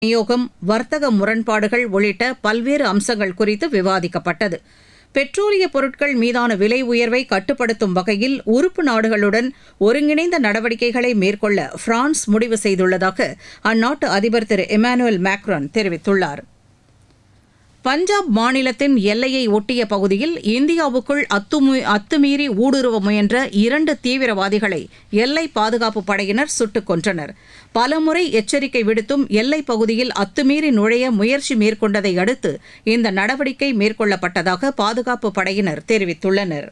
விநியோகம் வர்த்தக முரண்பாடுகள் உள்ளிட்ட பல்வேறு அம்சங்கள் குறித்து விவாதிக்கப்பட்டது பெட்ரோலிய பொருட்கள் மீதான விலை உயர்வை கட்டுப்படுத்தும் வகையில் உறுப்பு நாடுகளுடன் ஒருங்கிணைந்த நடவடிக்கைகளை மேற்கொள்ள பிரான்ஸ் முடிவு செய்துள்ளதாக அந்நாட்டு அதிபர் திரு இமானுவேல் மேக்ரான் தெரிவித்துள்ளார் பஞ்சாப் மாநிலத்தின் எல்லையை ஒட்டிய பகுதியில் இந்தியாவுக்குள் அத்துமீ- அத்துமீறி ஊடுருவ முயன்ற இரண்டு தீவிரவாதிகளை எல்லை பாதுகாப்பு படையினர் சுட்டுக் கொன்றனர் பலமுறை எச்சரிக்கை விடுத்தும் எல்லைப் பகுதியில் அத்துமீறி நுழைய முயற்சி மேற்கொண்டதை அடுத்து இந்த நடவடிக்கை மேற்கொள்ளப்பட்டதாக பாதுகாப்பு படையினர் தெரிவித்துள்ளனர்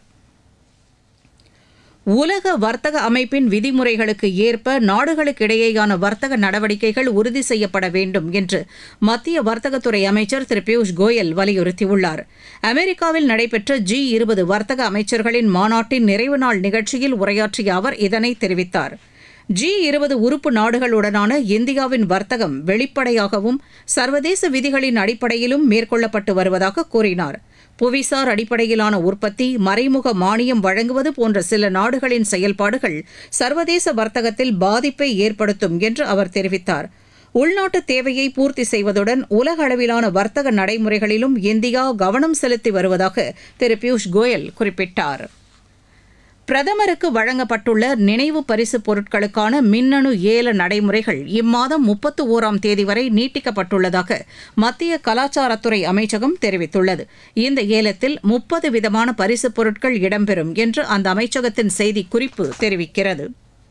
உலக வர்த்தக அமைப்பின் விதிமுறைகளுக்கு ஏற்ப நாடுகளுக்கிடையேயான வர்த்தக நடவடிக்கைகள் உறுதி செய்யப்பட வேண்டும் என்று மத்திய வர்த்தகத்துறை அமைச்சர் திரு பியூஷ் கோயல் வலியுறுத்தியுள்ளார் அமெரிக்காவில் நடைபெற்ற ஜி இருபது வர்த்தக அமைச்சர்களின் மாநாட்டின் நிறைவு நாள் நிகழ்ச்சியில் உரையாற்றிய அவர் இதனை தெரிவித்தார் ஜி இருபது உறுப்பு நாடுகளுடனான இந்தியாவின் வர்த்தகம் வெளிப்படையாகவும் சர்வதேச விதிகளின் அடிப்படையிலும் மேற்கொள்ளப்பட்டு வருவதாக கூறினார் புவிசார் அடிப்படையிலான உற்பத்தி மறைமுக மானியம் வழங்குவது போன்ற சில நாடுகளின் செயல்பாடுகள் சர்வதேச வர்த்தகத்தில் பாதிப்பை ஏற்படுத்தும் என்று அவர் தெரிவித்தார் உள்நாட்டு தேவையை பூர்த்தி செய்வதுடன் உலக அளவிலான வர்த்தக நடைமுறைகளிலும் இந்தியா கவனம் செலுத்தி வருவதாக திரு பியூஷ் கோயல் குறிப்பிட்டார் பிரதமருக்கு வழங்கப்பட்டுள்ள நினைவு பரிசுப் பொருட்களுக்கான மின்னணு ஏல நடைமுறைகள் இம்மாதம் முப்பத்து ஓராம் தேதி வரை நீட்டிக்கப்பட்டுள்ளதாக மத்திய கலாச்சாரத்துறை அமைச்சகம் தெரிவித்துள்ளது இந்த ஏலத்தில் முப்பது விதமான பரிசுப் பொருட்கள் இடம்பெறும் என்று அந்த அமைச்சகத்தின் செய்திக்குறிப்பு தெரிவிக்கிறது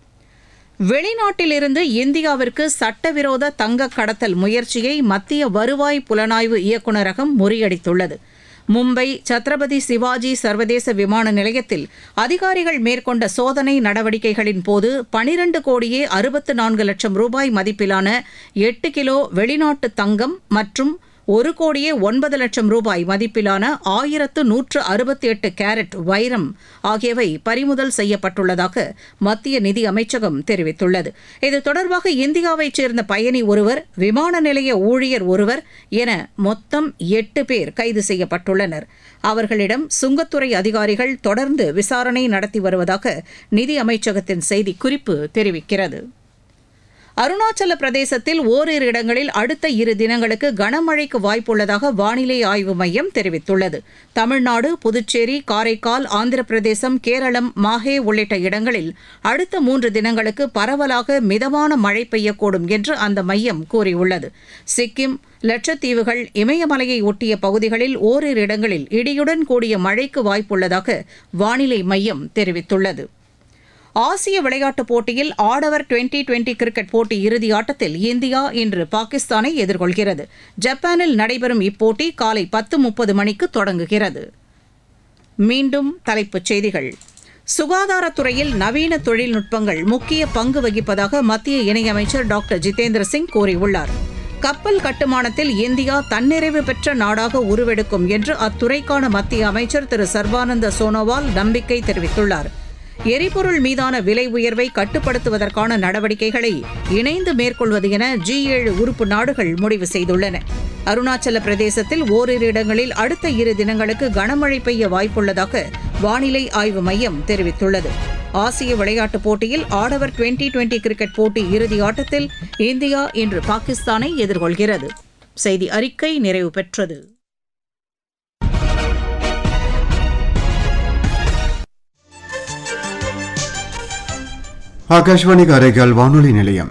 வெளிநாட்டிலிருந்து இந்தியாவிற்கு சட்டவிரோத தங்க கடத்தல் முயற்சியை மத்திய வருவாய் புலனாய்வு இயக்குநரகம் முறியடித்துள்ளது மும்பை சத்ரபதி சிவாஜி சர்வதேச விமான நிலையத்தில் அதிகாரிகள் மேற்கொண்ட சோதனை நடவடிக்கைகளின் போது பனிரண்டு கோடியே அறுபத்து நான்கு லட்சம் ரூபாய் மதிப்பிலான எட்டு கிலோ வெளிநாட்டு தங்கம் மற்றும் ஒரு கோடியே ஒன்பது லட்சம் ரூபாய் மதிப்பிலான ஆயிரத்து நூற்று அறுபத்தி எட்டு கேரட் வைரம் ஆகியவை பறிமுதல் செய்யப்பட்டுள்ளதாக மத்திய நிதி அமைச்சகம் தெரிவித்துள்ளது இது தொடர்பாக இந்தியாவைச் சேர்ந்த பயணி ஒருவர் விமான நிலைய ஊழியர் ஒருவர் என மொத்தம் எட்டு பேர் கைது செய்யப்பட்டுள்ளனர் அவர்களிடம் சுங்கத்துறை அதிகாரிகள் தொடர்ந்து விசாரணை நடத்தி வருவதாக நிதி அமைச்சகத்தின் செய்திக்குறிப்பு தெரிவிக்கிறது அருணாச்சல பிரதேசத்தில் ஓரிரு இடங்களில் அடுத்த இரு தினங்களுக்கு கனமழைக்கு வாய்ப்புள்ளதாக வானிலை ஆய்வு மையம் தெரிவித்துள்ளது தமிழ்நாடு புதுச்சேரி காரைக்கால் ஆந்திர பிரதேசம் கேரளம் மாஹே உள்ளிட்ட இடங்களில் அடுத்த மூன்று தினங்களுக்கு பரவலாக மிதமான மழை பெய்யக்கூடும் என்று அந்த மையம் கூறியுள்ளது சிக்கிம் லட்சத்தீவுகள் இமயமலையை ஒட்டிய பகுதிகளில் ஓரிரு இடங்களில் இடியுடன் கூடிய மழைக்கு வாய்ப்புள்ளதாக வானிலை மையம் தெரிவித்துள்ளது ஆசிய விளையாட்டுப் போட்டியில் ஆடவர் டுவெண்டி டுவெண்டி கிரிக்கெட் போட்டி இறுதி ஆட்டத்தில் இந்தியா இன்று பாகிஸ்தானை எதிர்கொள்கிறது ஜப்பானில் நடைபெறும் இப்போட்டி காலை பத்து முப்பது மணிக்கு தொடங்குகிறது மீண்டும் தலைப்புச் செய்திகள் சுகாதாரத்துறையில் நவீன தொழில்நுட்பங்கள் முக்கிய பங்கு வகிப்பதாக மத்திய இணையமைச்சர் டாக்டர் ஜிதேந்திர சிங் கூறியுள்ளார் கப்பல் கட்டுமானத்தில் இந்தியா தன்னிறைவு பெற்ற நாடாக உருவெடுக்கும் என்று அத்துறைக்கான மத்திய அமைச்சர் திரு சர்பானந்த சோனோவால் நம்பிக்கை தெரிவித்துள்ளார் எரிபொருள் மீதான விலை உயர்வை கட்டுப்படுத்துவதற்கான நடவடிக்கைகளை இணைந்து மேற்கொள்வது என ஜி ஏழு உறுப்பு நாடுகள் முடிவு செய்துள்ளன அருணாச்சல பிரதேசத்தில் ஓரிரு இடங்களில் அடுத்த இரு தினங்களுக்கு கனமழை பெய்ய வாய்ப்புள்ளதாக வானிலை ஆய்வு மையம் தெரிவித்துள்ளது ஆசிய விளையாட்டுப் போட்டியில் ஆடவர் டுவெண்டி டுவெண்டி கிரிக்கெட் போட்டி இறுதி ஆட்டத்தில் இந்தியா இன்று பாகிஸ்தானை எதிர்கொள்கிறது செய்தி அறிக்கை நிறைவு பெற்றது ஆகாஷ்வாணி காரைக்கால் வானொலி நிலையம்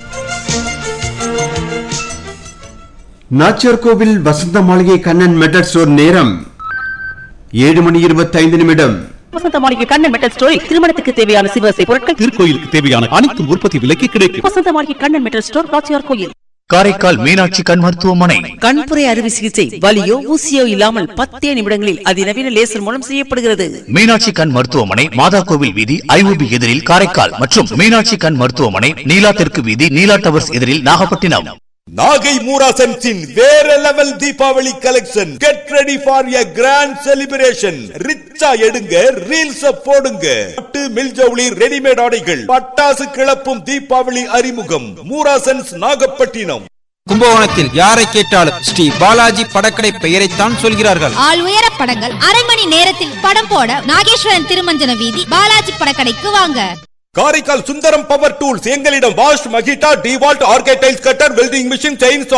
நாச்சியார் கோவில் வசந்த மாளிகை கண்ணன் மெட்டல் ஸ்டோர் நேரம் ஏழு மணி இருபத்தைந்து நிமிடம் வசந்த மாளிகை கண்ணன் மெட்டல் ஸ்டோரில் திருமணத்துக்கு தேவையான சிவசை பொருட்கள் திருக்கோயிலுக்கு தேவையான அனைத்தும் உற்பத்தி விலைக்கு கிடைக்கும் வசந்த மாளிகை கண்ணன் மெட்டல் ஸ்டோர் காட்சியார் கோயில் காரைக்கால் மீனாட்சி கண் மருத்துவமனை கண்புரை அறுவை சிகிச்சை வலியோ ஊசியோ இல்லாமல் பத்தே நிமிடங்களில் அதிநவீன லேசர் மூலம் செய்யப்படுகிறது மீனாட்சி கண் மருத்துவமனை மாதா கோவில் வீதி ஐஓபி எதிரில் காரைக்கால் மற்றும் மீனாட்சி கண் மருத்துவமனை நீலா தெற்கு வீதி நீலா டவர்ஸ் எதிரில் நாகப்பட்டினம் நாகை மூராசன்ஸின் வேற level Deepavali collection get ready for a grand celebration ரிச்சா எடுங்க ரீல்ஸ் போடுங்க பட்டு மில்ஜவுளி ரெடிமேட் ஆடைகள் பட்டாசு கிளப்பும் தீபாவளி அறிமுகம் மூராசன்ஸ் நாகப்பட்டினம் கும்பகோணத்தில் யாரை கேட்டாலும் ஸ்ரீ பாலாஜி படக்கடை பெயரைத்தான் சொல்கிறார்கள் ஆள் உயர படங்கள் அரை மணி நேரத்தில் படம் போட நாகேஸ்வரன் திருமஞ்சன வீதி பாலாஜி படக்கடைக்கு வாங்க காரைக்கால் சுந்தரம் பவர் டூல்ஸ் எங்களிடம் வாஷ் மகிட்டா டிவால்ட் ஆர்கேடைல்ஸ் கட்டர் வெல்டிங் மிஷின் செயின்ஸ்